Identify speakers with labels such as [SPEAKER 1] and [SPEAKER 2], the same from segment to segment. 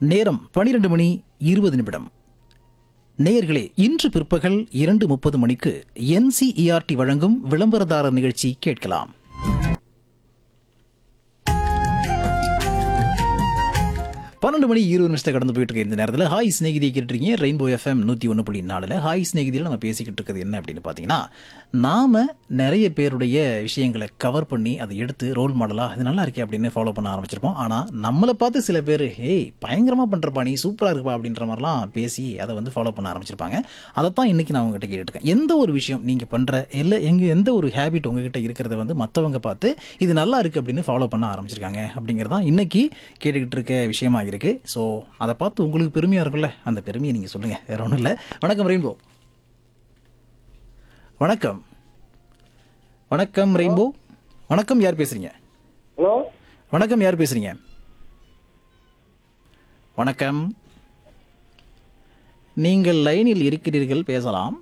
[SPEAKER 1] நேரம் பனிரெண்டு மணி இருபது நிமிடம் நேயர்களே இன்று பிற்பகல் இரண்டு முப்பது மணிக்கு என்சிஇஆர்டி வழங்கும் விளம்பரதாரர் நிகழ்ச்சி கேட்கலாம் பன்னெண்டு மணி இருபது நிமிஷத்தை கடந்து போயிட்டு இருக்க இந்த நேரத்தில் ஹாய் ஸ்நேகிதி கேட்டுருக்கீங்க ரெயின்போ எஃப்எம் நூற்றி ஒன்று புள்ளி நாலில் ஹாய் ஸ்நேகிதியில் நம்ம பேசிக்கிட்டு இருக்கிறது என்ன அப்படின்னு பார்த்தீங்கன்னா நாம் நிறைய பேருடைய விஷயங்களை கவர் பண்ணி அதை எடுத்து ரோல் மாடலாக இது நல்லா இருக்கே அப்படின்னு ஃபாலோ பண்ண ஆரம்பிச்சிருப்போம் ஆனால் நம்மளை பார்த்து சில பேர் ஹேய் பயங்கரமாக பண்ணுறப்பா நீ சூப்பராக இருப்பா அப்படின்ற மாதிரிலாம் பேசி அதை வந்து ஃபாலோ பண்ண ஆரம்பிச்சிருப்பாங்க அதைத்தான் இன்றைக்கி நான் உங்ககிட்ட கேட்டுருக்கேன் எந்த ஒரு விஷயம் நீங்கள் பண்ணுற இல்லை எங்கே எந்த ஒரு ஹேபிட் உங்ககிட்ட இருக்கிறத வந்து மற்றவங்க பார்த்து இது நல்லா இருக்குது அப்படின்னு ஃபாலோ பண்ண ஆரம்பிச்சிருக்காங்க அப்படிங்கிறதான் இன்னைக்கு கேட்டுக்கிட்டு இருக்க விஷயமா இருக்கு ஸோ அதை பார்த்து உங்களுக்கு பெருமையாக இருக்கும்ல அந்த பெருமையை நீங்கள் சொல்லுங்கள் வேற ஒன்றும் இல்லை வணக்கம் ரெயின்போ வணக்கம் வணக்கம் ரெயின்போ வணக்கம் யார் பேசுறீங்க
[SPEAKER 2] ஹலோ
[SPEAKER 1] வணக்கம் யார் பேசுறீங்க வணக்கம் நீங்கள் லைனில் இருக்கிறீர்கள் பேசலாம்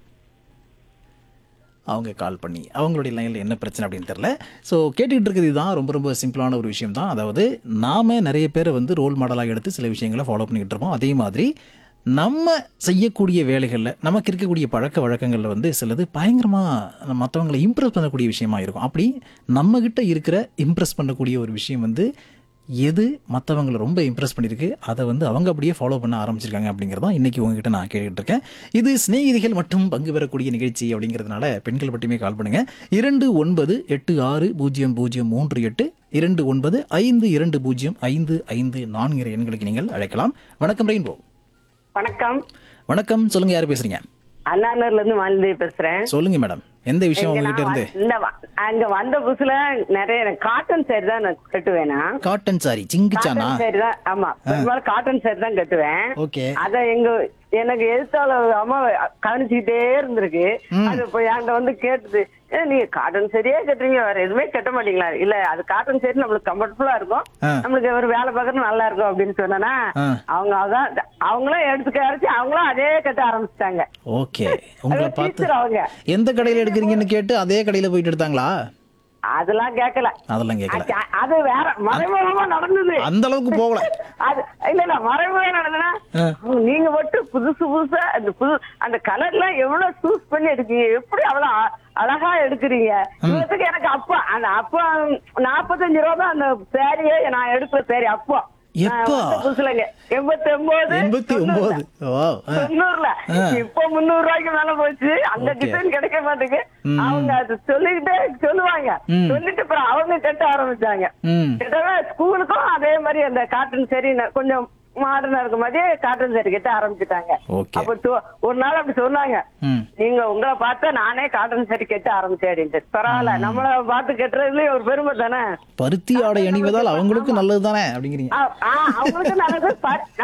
[SPEAKER 1] அவங்க கால் பண்ணி அவங்களுடைய லைனில் என்ன பிரச்சனை அப்படின்னு தெரில ஸோ கேட்டுக்கிட்டு இருக்கிறது இதுதான் ரொம்ப ரொம்ப சிம்பிளான ஒரு விஷயம் தான் அதாவது நாம் நிறைய பேரை வந்து ரோல் மாடலாக எடுத்து சில விஷயங்களை ஃபாலோ பண்ணிக்கிட்டு இருப்போம் அதே மாதிரி நம்ம செய்யக்கூடிய வேலைகளில் நமக்கு இருக்கக்கூடிய பழக்க வழக்கங்களில் வந்து சிலது பயங்கரமாக மற்றவங்களை இம்ப்ரெஸ் பண்ணக்கூடிய விஷயமா இருக்கும் அப்படி நம்மக்கிட்ட இருக்கிற இம்ப்ரெஸ் பண்ணக்கூடிய ஒரு விஷயம் வந்து எது மற்றவங்களை ரொம்ப இம்ப்ரெஸ் பண்ணியிருக்கு அதை வந்து அவங்க அப்படியே ஃபாலோ பண்ண ஆரம்பிச்சிருக்காங்க அப்படிங்கிறதான் இன்றைக்கி உங்ககிட்ட நான் கேட்டுட்டு இருக்கேன் இது சிநேகிதிகள் மட்டும் பங்கு பெறக்கூடிய நிகழ்ச்சி அப்படிங்கிறதுனால பெண்கள் மட்டுமே கால் பண்ணுங்கள் இரண்டு ஒன்பது எட்டு ஆறு பூஜ்ஜியம் பூஜ்ஜியம் மூன்று எட்டு இரண்டு ஒன்பது ஐந்து இரண்டு பூஜ்ஜியம் ஐந்து ஐந்து நான்கிற எண்களுக்கு நீங்கள் அழைக்கலாம் வணக்கம் ரெயின்போ
[SPEAKER 2] வணக்கம்
[SPEAKER 1] வணக்கம் சொல்லுங்கள் யார் பேசுகிறீங்க
[SPEAKER 2] அண்ணாநகர்ல இருந்து மாலினி பேசுறேன்
[SPEAKER 1] சொல்லுங்க மேடம் எந்த விஷயம்
[SPEAKER 2] இங்க
[SPEAKER 1] உங்ககிட்ட
[SPEAKER 2] நான்
[SPEAKER 1] இருந்து
[SPEAKER 2] வ- இந்த வ- அங்க வந்த புதுசுல நிறைய எனக்கு காட்டன் சேரி தான் நான் கட்டுவேனா
[SPEAKER 1] காட்டன் சாரி சிங்குச்சானா
[SPEAKER 2] காட்டன் சேரி தான் ஆமா பெரும்பாலும் காட்டன் சேரி தான் கட்டுவேன்
[SPEAKER 1] ஓகே
[SPEAKER 2] அத எங்க எனக்கு எதிர்த்தால அம்மா கவனிச்சுக்கிட்டே இருந்திருக்கு அது இப்போ என்கிட்ட வந்து கேட்டுது "ஏ, நீங்க காட்டன் சரியே கட்டுறீங்க வேற எதுவுமே கட்ட மாட்டீங்களா இல்ல அது காட்டன் சரி நம்மளுக்கு கம்ஃபர்டபுல்லா இருக்கும்
[SPEAKER 1] ஆ.
[SPEAKER 2] நம்மளுக்கு ஒரு வேலை பார்க்கறது நல்லா இருக்கும் அப்படின்னு சொன்னா
[SPEAKER 1] ஆ.
[SPEAKER 2] அவங்க அதான் அவங்களும் எடுத்துக்க அரைச்சு அவங்களும் அதே கட்ட ஆரம்பிச்சிட்டாங்க
[SPEAKER 1] ஓகே உங்களை
[SPEAKER 2] அது
[SPEAKER 1] பார்த்து
[SPEAKER 2] teacher அவங்க
[SPEAKER 1] எந்த கடையில் எடுக்கிறீங்கன்னு கேட்டு அதே கடையில் போயிட்டு எடுத்தாங்களா
[SPEAKER 2] அதெல்லாம் கேட்கல
[SPEAKER 1] அதெல்லாம் கேட்கல
[SPEAKER 2] அச்ச- அது வேற மறைமுகமா நடந்தது
[SPEAKER 1] அந்த அளவுக்கு போகல
[SPEAKER 2] அது இல்ல இல்ல மறைமுகம் நடந்ததுன்னா
[SPEAKER 1] ஆ.
[SPEAKER 2] நீங்க மட்டும் புதுசு புதுசா அந்த புது அந்த கலர்லாம் எவ்வளவு சூஸ் பண்ணி எடுக்கீங்க எப்படி அவ்வளவு அ- அழகா எடுக்கிறீங்க இவத்துக்கு எனக்கு அப்பா அந்த அப்பா நாற்பத்தஞ்சு ரூபா தான் அந்த சேரியே நான் எடுக்கிற சேரி அப்போ
[SPEAKER 1] எப்போ?
[SPEAKER 2] நான் வந்த புதுசுலங்க எண்பத்தி ஒன்பது
[SPEAKER 1] எண்பத்தி ஒன்பது வா
[SPEAKER 2] தொண்ணூறுல
[SPEAKER 1] ஆ.
[SPEAKER 2] இப்ப முந்நூறு ரூபாய்க்கு மேல போச்சு அந்த
[SPEAKER 1] Okay.
[SPEAKER 2] டிசைன் கிடைக்க மாட்டேங்குது அவங்க அது சொல்லிக்கிட்டே சொல்லுவாங்க
[SPEAKER 1] ம்.
[SPEAKER 2] சொல்லிட்டு அப்புறம் அவங்க கட்ட ஆரம்பிச்சாங்க
[SPEAKER 1] ம்
[SPEAKER 2] கிட்டவே ஸ்கூலுக்கும் அதே மாதிரி அந்த காட்டன் சரி கொஞ்சம் மாடர்னா இருக்க மாதிரியே காட்டன் சரி கட்ட ஆரம்பிச்சுட்டாங்க
[SPEAKER 1] Okay.
[SPEAKER 2] அப்ப து- ஒரு நாள் அப்படி சொன்னாங்க
[SPEAKER 1] ம்
[SPEAKER 2] நீங்க உங்களை பார்த்தா நானே காட்டன் சரி கட்ட ஆரம்பிச்சேன் அப்படின்ட்டு பரவாயில்ல நம்மள பார்த்து கட்டுறதுலயே ஒரு பெருமை தானே
[SPEAKER 1] பருத்தி ஆடை அணிவதால் அவங்களுக்கும் நல்லது தானே அப்படிங்கிறீங்க
[SPEAKER 2] ஆ, ஆ, அவங்களுக்கு நல்லது ப-